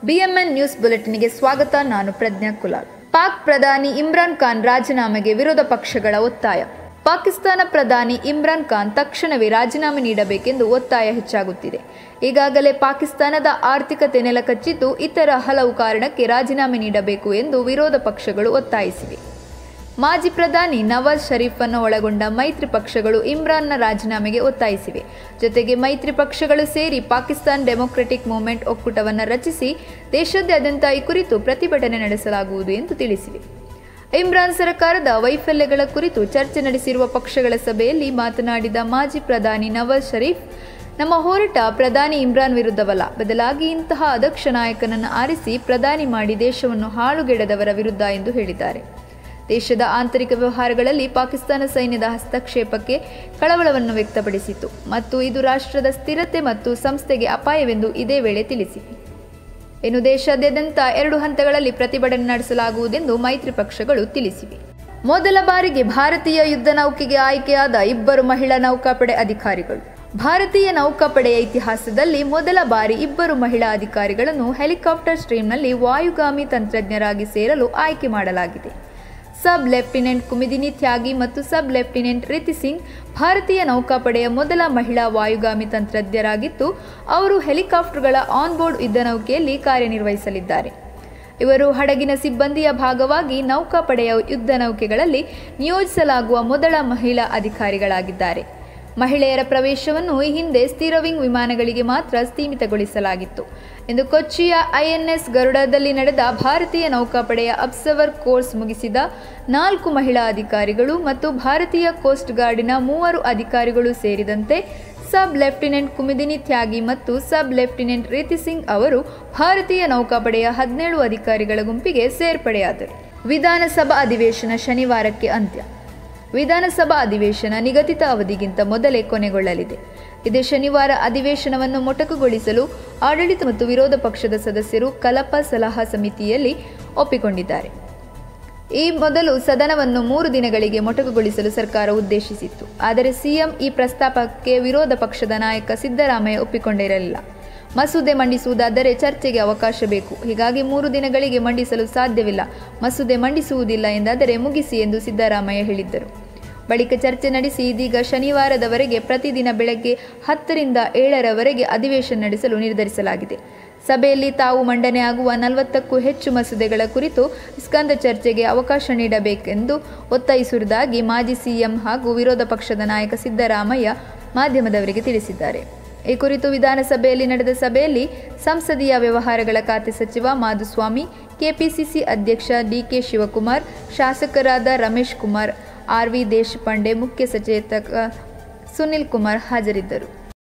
BMN news ಬುಲೆಟಿನ್ಗೆ ಸ್ವಾಗತ ನಾನು ಪ್ರಜ್ಞಾ ಕುಲಾಲ್ ಪಾಕ್ ಪ್ರಧಾನಿ ಇಮ್ರಾನ್ ಖಾನ್ ರಾಜೀನಾಮೆಗೆ ವಿರೋಧ ಪಕ್ಷಗಳ ಒತ್ತಾಯ ಪಾಕಿಸ್ತಾನ ಪ್ರಧಾನಿ ಇಮ್ರಾನ್ ಖಾನ್ ತಕ್ಷಣವೇ ರಾಜೀನಾಮೆ ನೀಡಬೇಕೆಂದು ಒತ್ತಾಯ ಹೆಚ್ಚಾಗುತ್ತಿದೆ ಈಗಾಗಲೇ ಪಾಕಿಸ್ತಾನದ ಆರ್ಥಿಕತೆ ನೆಲಕಚ್ಚಿದ್ದು ಇತರ ಹಲವು ಕಾರಣಕ್ಕೆ ರಾಜೀನಾಮೆ ನೀಡಬೇಕು ಎಂದು ವಿರೋಧ ಪಕ್ಷಗಳು ಒತ್ತಾಯಿಸಿವೆ ಮಾಜಿ ಪ್ರಧಾನಿ ನವಾಜ್ ಶರೀಫನ್ನು ಒಳಗೊಂಡ ಮೈತ್ರಿ ಪಕ್ಷಗಳು ಇಮ್ರಾನ್ನ ರಾಜೀನಾಮೆಗೆ ಒತ್ತಾಯಿಸಿವೆ ಜೊತೆಗೆ ಮೈತ್ರಿ ಪಕ್ಷಗಳು ಸೇರಿ ಪಾಕಿಸ್ತಾನ್ ಡೆಮೊಕ್ರೆಟಿಕ್ ಮೂವ್ಮೆಂಟ್ ಒಕ್ಕೂಟವನ್ನು ರಚಿಸಿ ದೇಶಾದ್ಯಂತ ಈ ಕುರಿತು ಪ್ರತಿಭಟನೆ ನಡೆಸಲಾಗುವುದು ಎಂದು ತಿಳಿಸಿವೆ ಇಮ್ರಾನ್ ಸರ್ಕಾರದ ವೈಫಲ್ಯಗಳ ಕುರಿತು ಚರ್ಚೆ ನಡೆಸಿರುವ ಪಕ್ಷಗಳ ಸಭೆಯಲ್ಲಿ ಮಾತನಾಡಿದ ಮಾಜಿ ಪ್ರಧಾನಿ ನವಾಜ್ ಶರೀಫ್ ನಮ್ಮ ಹೋರಾಟ ಪ್ರಧಾನಿ ಇಮ್ರಾನ್ ವಿರುದ್ಧವಲ್ಲ ಬದಲಾಗಿ ಇಂತಹ ಅದಕ್ಷ ನಾಯಕನನ್ನು ಆರಿಸಿ ಪ್ರಧಾನಿ ಮಾಡಿ ದೇಶವನ್ನು ಹಾಳುಗೆಡದವರ ವಿರುದ್ಧ ಎಂದು ಹೇಳಿದ್ದಾರೆ ದೇಶದ ಆಂತರಿಕ ವ್ಯವಹಾರಗಳಲ್ಲಿ ಪಾಕಿಸ್ತಾನ ಸೈನ್ಯದ ಹಸ್ತಕ್ಷೇಪಕ್ಕೆ ಕಳವಳವನ್ನು ವ್ಯಕ್ತಪಡಿಸಿತು ಮತ್ತು ಇದು ರಾಷ್ಟ್ರದ ಸ್ಥಿರತೆ ಮತ್ತು ಸಂಸ್ಥೆಗೆ ಅಪಾಯವೆಂದು ಇದೇ ವೇಳೆ ತಿಳಿಸಿದೆ ಇನ್ನು ದೇಶಾದ್ಯಂತ ಎರಡು ಹಂತಗಳಲ್ಲಿ ಪ್ರತಿಭಟನೆ ನಡೆಸಲಾಗುವುದೆಂದು ಮೈತ್ರಿ ಪಕ್ಷಗಳು ತಿಳಿಸಿವೆ ಮೊದಲ ಬಾರಿಗೆ ಭಾರತೀಯ ಯುದ್ಧ ನೌಕೆಗೆ ಆಯ್ಕೆಯಾದ ಇಬ್ಬರು ಮಹಿಳಾ ನೌಕಾಪಡೆ ಅಧಿಕಾರಿಗಳು ಭಾರತೀಯ ನೌಕಾಪಡೆಯ ಇತಿಹಾಸದಲ್ಲಿ ಮೊದಲ ಬಾರಿ ಇಬ್ಬರು ಮಹಿಳಾ ಅಧಿಕಾರಿಗಳನ್ನು ಹೆಲಿಕಾಪ್ಟರ್ ಸ್ಟ್ರೀಮ್ನಲ್ಲಿ ವಾಯುಗಾಮಿ ತಂತ್ರಜ್ಞರಾಗಿ ಸೇರಲು ಆಯ್ಕೆ ಮಾಡಲಾಗಿದೆ ಸಬ್ ಲೆಫ್ಟಿನೆಂಟ್ ಕುಮಿದಿನಿ ತ್ಯಾಗಿ ಮತ್ತು ಸಬ್ ಲೆಫ್ಟಿನೆಂಟ್ ರಿತಿ ಸಿಂಗ್ ಭಾರತೀಯ ನೌಕಾಪಡೆಯ ಮೊದಲ ಮಹಿಳಾ ವಾಯುಗಾಮಿ ತಂತ್ರಜ್ಞರಾಗಿದ್ದು ಅವರು ಹೆಲಿಕಾಪ್ಟರ್ಗಳ ಆನ್ಬೋರ್ಡ್ ಯುದ್ಧನೌಕೆಯಲ್ಲಿ ಕಾರ್ಯನಿರ್ವಹಿಸಲಿದ್ದಾರೆ ಇವರು ಹಡಗಿನ ಸಿಬ್ಬಂದಿಯ ಭಾಗವಾಗಿ ನೌಕಾಪಡೆಯ ಯುದ್ಧ ನೌಕೆಗಳಲ್ಲಿ ನಿಯೋಜಿಸಲಾಗುವ ಮೊದಲ ಮಹಿಳಾ ಅಧಿಕಾರಿಗಳಾಗಿದ್ದಾರೆ ಮಹಿಳೆಯರ ಪ್ರವೇಶವನ್ನು ಈ ಹಿಂದೆ ಸ್ಥಿರವಿಂಗ್ ವಿಮಾನಗಳಿಗೆ ಮಾತ್ರ ಸೀಮಿತಗೊಳಿಸಲಾಗಿತ್ತು ಎಂದು ಕೊಚ್ಚಿಯ ಐಎನ್ಎಸ್ ಗರುಡದಲ್ಲಿ ನಡೆದ ಭಾರತೀಯ ನೌಕಾಪಡೆಯ ಅಬ್ಸರ್ವರ್ ಕೋರ್ಸ್ ಮುಗಿಸಿದ ನಾಲ್ಕು ಮಹಿಳಾ ಅಧಿಕಾರಿಗಳು ಮತ್ತು ಭಾರತೀಯ ಕೋಸ್ಟ್ ಗಾರ್ಡಿನ ಮೂವರು ಅಧಿಕಾರಿಗಳು ಸೇರಿದಂತೆ ಸಬ್ ಲೆಫ್ಟಿನೆಂಟ್ ಕುಮಿದಿನಿ ತ್ಯಾಗಿ ಮತ್ತು ಸಬ್ ಲೆಫ್ಟಿನೆಂಟ್ ರೀತಿ ಸಿಂಗ್ ಅವರು ಭಾರತೀಯ ನೌಕಾಪಡೆಯ ಹದಿನೇಳು ಅಧಿಕಾರಿಗಳ ಗುಂಪಿಗೆ ಸೇರ್ಪಡೆಯಾದರು ವಿಧಾನಸಭಾ ಅಧಿವೇಶನ ಶನಿವಾರಕ್ಕೆ ಅಂತ್ಯ ವಿಧಾನಸಭಾ ಅಧಿವೇಶನ ನಿಗದಿತ ಅವಧಿಗಿಂತ ಮೊದಲೇ ಕೊನೆಗೊಳ್ಳಲಿದೆ ಇದೇ ಶನಿವಾರ ಅಧಿವೇಶನವನ್ನು ಮೊಟಕುಗೊಳಿಸಲು ಆಡಳಿತ ಮತ್ತು ವಿರೋಧ ಪಕ್ಷದ ಸದಸ್ಯರು ಕಲಪ ಸಲಹಾ ಸಮಿತಿಯಲ್ಲಿ ಒಪ್ಪಿಕೊಂಡಿದ್ದಾರೆ ಈ ಮೊದಲು ಸದನವನ್ನು ಮೂರು ದಿನಗಳಿಗೆ ಮೊಟಕುಗೊಳಿಸಲು ಸರ್ಕಾರ ಉದ್ದೇಶಿಸಿತ್ತು ಆದರೆ ಸಿಎಂ ಈ ಪ್ರಸ್ತಾಪಕ್ಕೆ ವಿರೋಧ ಪಕ್ಷದ ನಾಯಕ ಸಿದ್ದರಾಮಯ್ಯ ಒಪ್ಪಿಕೊಂಡಿರಲಿಲ್ಲ ಮಸೂದೆ ಮಂಡಿಸುವುದಾದರೆ ಚರ್ಚೆಗೆ ಅವಕಾಶ ಬೇಕು ಹೀಗಾಗಿ ಮೂರು ದಿನಗಳಿಗೆ ಮಂಡಿಸಲು ಸಾಧ್ಯವಿಲ್ಲ ಮಸೂದೆ ಮಂಡಿಸುವುದಿಲ್ಲ ಎಂದಾದರೆ ಮುಗಿಸಿ ಎಂದು ಸಿದ್ದರಾಮಯ್ಯ ಹೇಳಿದ್ದರು ಬಳಿಕ ಚರ್ಚೆ ನಡೆಸಿ ಇದೀಗ ಶನಿವಾರದವರೆಗೆ ಪ್ರತಿದಿನ ಬೆಳಗ್ಗೆ ಹತ್ತರಿಂದ ಏಳರವರೆಗೆ ಅಧಿವೇಶನ ನಡೆಸಲು ನಿರ್ಧರಿಸಲಾಗಿದೆ ಸಭೆಯಲ್ಲಿ ತಾವು ಮಂಡನೆಯಾಗುವ ನಲವತ್ತಕ್ಕೂ ಹೆಚ್ಚು ಮಸೂದೆಗಳ ಕುರಿತು ಸ್ಕಂದ ಚರ್ಚೆಗೆ ಅವಕಾಶ ನೀಡಬೇಕೆಂದು ಒತ್ತಾಯಿಸುವುದಾಗಿ ಮಾಜಿ ಸಿಎಂ ಹಾಗೂ ವಿರೋಧ ಪಕ್ಷದ ನಾಯಕ ಸಿದ್ದರಾಮಯ್ಯ ಮಾಧ್ಯಮದವರಿಗೆ ತಿಳಿಸಿದ್ದಾರೆ ಈ ಕುರಿತು ವಿಧಾನಸಭೆಯಲ್ಲಿ ನಡೆದ ಸಭೆಯಲ್ಲಿ ಸಂಸದೀಯ ವ್ಯವಹಾರಗಳ ಖಾತೆ ಸಚಿವ ಮಾಧುಸ್ವಾಮಿ ಕೆಪಿಸಿಸಿ ಅಧ್ಯಕ್ಷ ಡಿಕೆ ಶಿವಕುಮಾರ್ ಶಾಸಕರಾದ ರಮೇಶ್ ಕುಮಾರ್ ಆರ್ ವಿ ದೇಶಪಾಂಡೆ ಮುಖ್ಯ ಸಚೇತಕ ಸುನಿಲ್ ಕುಮಾರ್ ಹಾಜರಿದ್ದರು